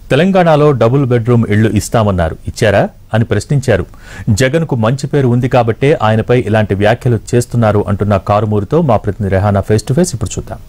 తెలంగాణలో double bedroom ఇళ్లు ఇస్తామన్నారు ఇచ్చారా అని ప్రశ్నించారు జగన్కు మంచి పేరు ఉంది కాబట్టే ఆయనపై ఇలాంటి వ్యాఖ్యలు చేస్తున్నారు అంటున్న కారుమూరితో మా ప్రతినిధి రెహానా ఫేస్ టు ఫేస్ ఇప్పుడు చూద్దాం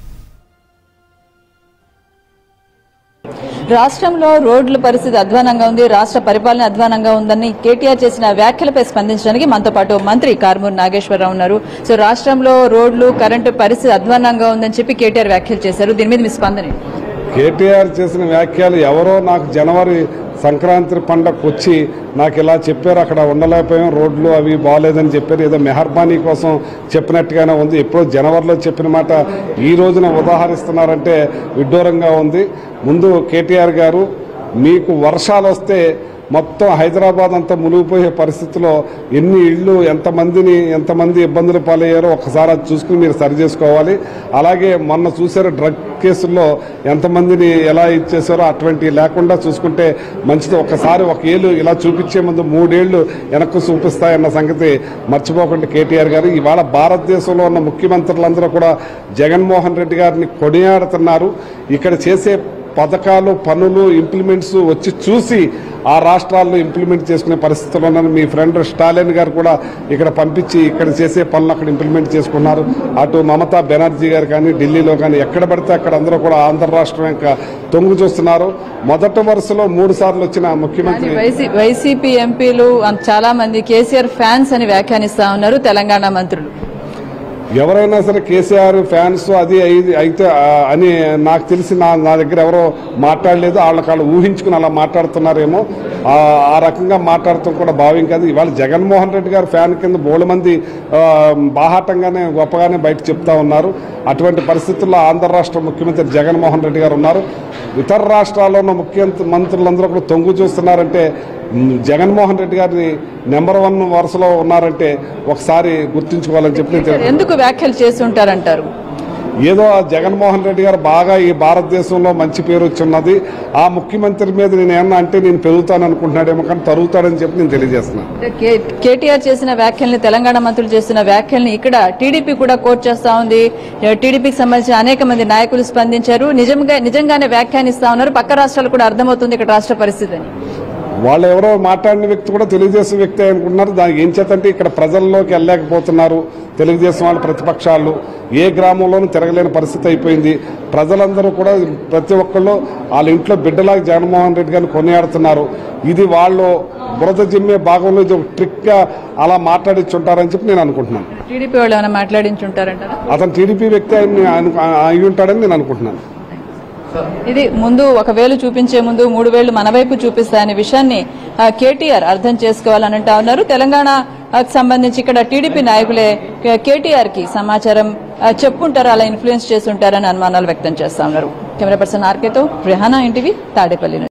రాష్ట్రంలో రోడ్ల పరిస్థితి అధ్వానంగా ఉంది రాష్ట్ర పరిపాలన అధ్వానంగా ఉందని కేటీఆర్ చేసిన వ్యాఖ్యలపై స్పందించడానికి మనతో పాటు మంత్రి కారుమూరి నాగేశ్వరరావు ఉన్నారు సో రాష్ట్రంలో రోడ్లు కరెంటు పరిస్థితి అధ్వానంగా ఉందని చెప్పి కేటీఆర్ వ్యాఖ్యలు చేశారు దీని మీద మీ స్పందన ఏంటి? కేటీఆర్ చేసిన వ్యాఖ్యలు ఎవరో నాకు జనవరి సంక్రాంతి పండగకు వచ్చి నాకు ఇలా చెప్పారు అక్కడ ఉండలేకపోయాం రోడ్లు అవి బాగాలేదని చెప్పారు ఏదో మెహర్బానీ కోసం చెప్పినట్టుగానే ఉంది ఎప్పుడో జనవరిలో చెప్పిన మాట ఈ రోజున ఉదాహరిస్తున్నారంటే విడ్డూరంగా ఉంది ముందు కేటీఆర్ గారు మీకు వర్షాలు వస్తే మొత్తం హైదరాబాద్ అంతా మునిగిపోయే పరిస్థితిలో ఎన్ని ఇళ్ళు ఎంతమందిని ఎంతమంది ఇబ్బందులు పాలయ్యారో ఒకసారి అది చూసుకుని మీరు సరి చేసుకోవాలి అలాగే మొన్న చూసారు డ్రగ్ కేసుల్లో ఎంతమందిని ఎలా ఇచ్చేసారో అటువంటి లేకుండా చూసుకుంటే మంచిది ఒకసారి ఒక ఏళ్ళు ఇలా చూపించే ముందు మూడేళ్లు వెనక్కు చూపిస్తాయన్న సంగతి మర్చిపోకుండా కేటీఆర్ గారు ఇవాళ భారతదేశంలో ఉన్న ముఖ్యమంత్రులందరూ కూడా జగన్మోహన్ రెడ్డి గారిని కొనియాడుతున్నారు ఇక్కడ చేసే పథకాలు పనులు ఇంప్లిమెంట్స్ వచ్చి చూసి ఆ రాష్ట్రాల్లో ఇంప్లిమెంట్ చేసుకునే పరిస్థితుల్లో ఉన్నారు మీ ఫ్రెండ్ స్టాలిన్ గారు కూడా ఇక్కడ పంపించి ఇక్కడ చేసే పనులు అక్కడ ఇంప్లిమెంట్ చేసుకున్నారు అటు మమతా బెనర్జీ గారు కానీ ఢిల్లీలో కానీ ఎక్కడ పడితే అక్కడ అందరూ కూడా ఆంధ్ర రాష్ట్రం యొక్క తొంగు చూస్తున్నారు మొదటి వరుసలో మూడు సార్లు వచ్చిన కానీ ముఖ్యమంత్రి వైసీ వైసీపీ ఎంపీలు అంత- చాలా మంది కేసీఆర్ ఫ్యాన్స్ అని వ్యాఖ్యానిస్తా ఉన్నారు తెలంగాణ మంత్రులు ఎవరైనా సరే కేసీఆర్ ఫ్యాన్స్ అది అయి- అయితే ఆ, అని నాకు తెలిసి నా నా దగ్గర ఎవరో మాట్లాడలేదు వాళ్ళకి వాళ్ళు ఊహించుకుని అలా మాట్లాడుతున్నారేమో ఆ ఆ రకంగా మాట్లాడటం కూడా భావ్యం కాదు ఇవాళ జగన్మోహన్ రెడ్డి గారు ఫ్యాన్ కింద బోలు మంది ఆ, బాహాటంగానే గొప్పగానే బయట చెప్తా ఉన్నారు అటువంటి పరిస్థితుల్లో ఆంధ్ర రాష్ట్ర ముఖ్యమంత్రి జగన్మోహన్ రెడ్డి గారు ఉన్నారు ఇతర రాష్ట్రాల్లో ఉన్న ముఖ్యమంత్రి మంత్రులందరూ కూడా తొంగు చూస్తున్నారంటే మ్, జగన్మోహన్ రెడ్డి గారిని నెంబర్ వన్ వరుసలో ఉన్నారంటే ఒకసారి గుర్తుంచుకోవాలని చెప్పి నేను తెలియజేస్తున్నాను. ఎందుకు వ్యాఖ్యలు చేస్తుంటారంటారు ఏదో ఆ జగన్మోహన్ రెడ్డి గారు బాగా ఈ భారతదేశంలో మంచి పేరు వచ్చిన్నది ఆ ముఖ్యమంత్రి మీద నేను ఏమన్నా అంటే నేను పెరుగుతాను అనుకుంటున్నాడేమో కానీ తరుగుతాడని చెప్పి నేను తెలియజేస్తున్నాను అంటే కే- కేటీఆర్ చేసిన వ్యాఖ్యల్ని తెలంగాణ మంత్రులు చేస్తున్న వ్యాఖ్యల్ని ఇక్కడ టీడీపీ కూడా కోట్ చేస్తా ఉంది టీడీపీకి సంబంధించిన అనేక మంది నాయకులు స్పందించారు నిజంగా నిజంగానే వ్యాఖ్యానిస్తా ఉన్నారు పక్క రాష్ట్రాలు కూడా అర్థమవుతుంది ఇక్కడ రాష్ట్ర పరిస్థితి అని వాళ్ళు ఎవరో మాట్లాడిన వ్యక్తి కూడా తెలుగుదేశం వ్యక్తి అనుకుంటున్నారు దానికి ఏం చేతంటే ఇక్కడ ప్రజల్లోకి వెళ్ళలేకపోతున్నారు తెలుగుదేశం వాళ్ళు ప్రతిపక్షాలు ఏ గ్రామంలోనూ తిరగలేని పరిస్థితి అయిపోయింది ప్రజలందరూ కూడా ప్రతి ఒక్కళ్ళు వాళ్ళ ఇంట్లో బిడ్డలాగా జగన్మోహన్ రెడ్డి గారిని కొనియాడుతున్నారు ఇది వాళ్ళు బురద జిమ్మే భాగంలో ఇది ఒక ట్రిక్గా అలా మాట్లాడించుంటారని చెప్పి నేను అనుకుంటున్నాను టీడీపీ వాళ్ళు ఏమైనా మాట్లాడించుంటారంటారా అతను టీడీపీ వ్యక్తి అని అను- అయి ఉంటాడని నేను అనుకుంటున్నాను ఇది ముందు ఒక వేలు చూపించే ముందు మూడు వేలు మన వైపు చూపిస్తాయనే విషయాన్ని ఆ, కేటీఆర్ అర్థం చేసుకోవాలని అంటా ఉన్నారు తెలంగాణకు సంబంధించి ఇక్కడ టీడీపీ నాయకులే కే- కేటీఆర్ కి సమాచారం ఆ, చెప్పుంటారు అలా ఇన్ఫ్లుయెన్స్ చేస్తుంటారని అనుమానాలు వ్యక్తం చేస్తా ఉన్నారు కెమెరా పర్సన్ ఆర్కేతో రెహానా ఇంటివి తాడేపల్లి నుంచి.